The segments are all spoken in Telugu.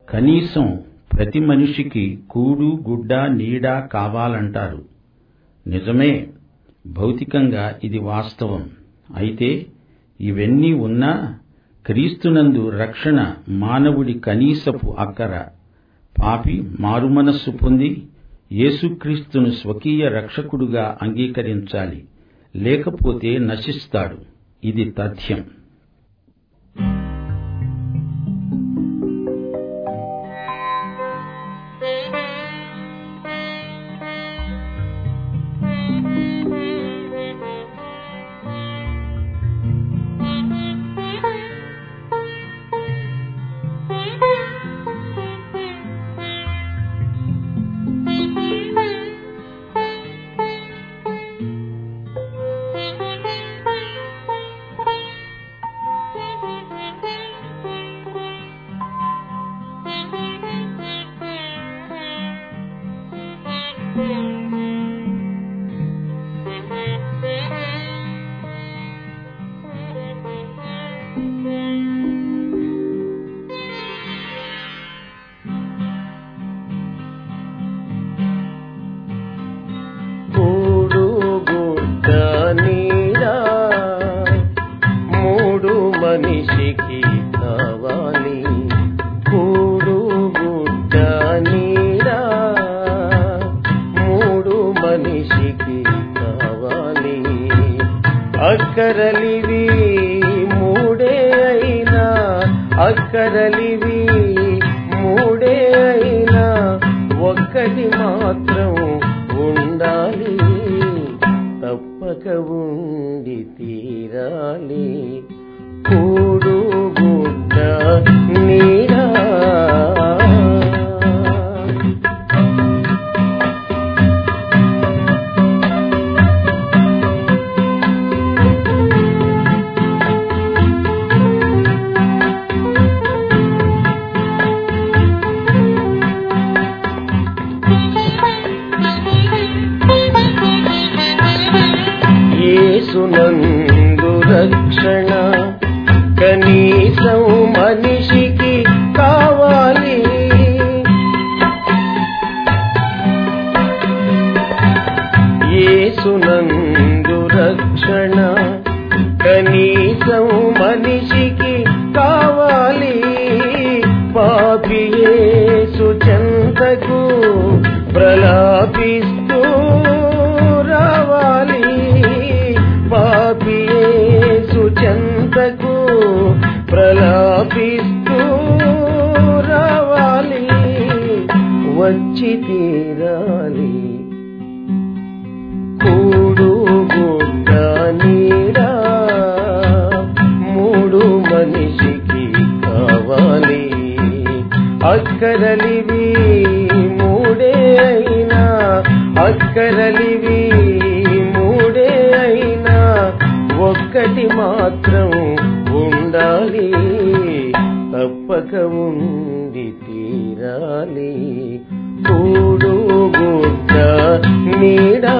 కనీసం ప్రతి మనిషికి కూడు గుడ్డ నీడ కావాలంటారు నిజమే భౌతికంగా ఇది వాస్తవం అయితే ఇవన్నీ ఉన్నా క్రీస్తునందు రక్షణ మానవుడి కనీసపు అక్కర పాపి మారుమనస్సు పొంది యేసుక్రీస్తును స్వకీయ రక్షకుడుగా అంగీకరించాలి లేకపోతే నశిస్తాడు ఇది తథ్యం కూడు గుడ్డ నీడా మూడు మనిషికి కావాలి కూడు గుడ్డ నీడా మూడు మనిషికి కావాలి అక్కరలివి మూడే అయినా అక్కరలివి మూడే అయినా ఒక్కటి మాత్రం ఉండాలి తప్పక ఉండి తీరాలి కూడు గుడ్డ నీరా యేసునందు రక్షణ కనీసం మనిషికి కావాలి యేసునందు రక్షణ కనీసం మనిషికి కావాలి పాపి యేసు చెంతకు ప్రలాపిస్తూ రావాలి పాపి యేసు చెంతకు ప్రలాపిస్తూ రావాలి వచ్చి తీరాలి కూడు గుడ్డ నీడా మూడు మనిషికి కావాలి అక్కరలివి మూడే అయినా అక్కరలివి మూడే అయినా ఒక్కటి మాత్రం ఉండాలి తప్పక ఉండి తీరాలి కూడు గుడ్డ నీడా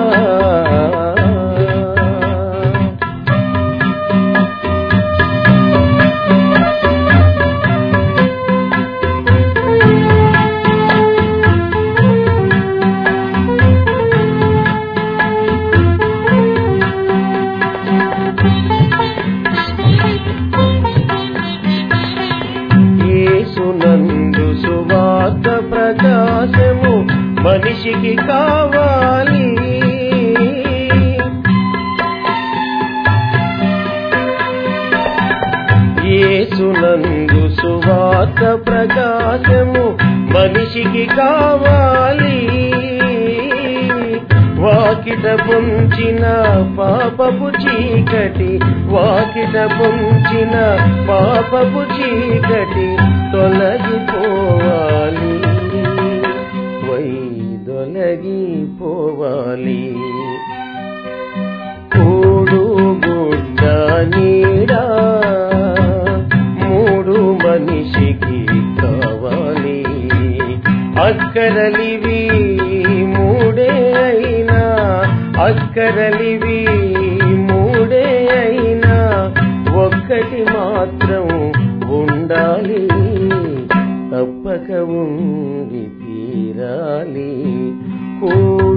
యేసునందు సువార్త ప్రకాశము మనిషికి కావాలి యేసునందు సువార్త ప్రకాశము మనిషికి కావాలి వాకిట పొంచిన పాపపు చీకటి వాకిట పొంచిన పాపపు చీకటి తొలగిపోవాలి వై తొలగిపోవాలి కూడు గుడ్డ నీడా మూడు మనిషికి కావాలి అక్కరలివి మూడే అయినా అక్కరలివి మూడే అయినా ఒక్కటి మాత్రం ఉండాలి తప్ప తప్పక ఉండి తీరాలి కూడు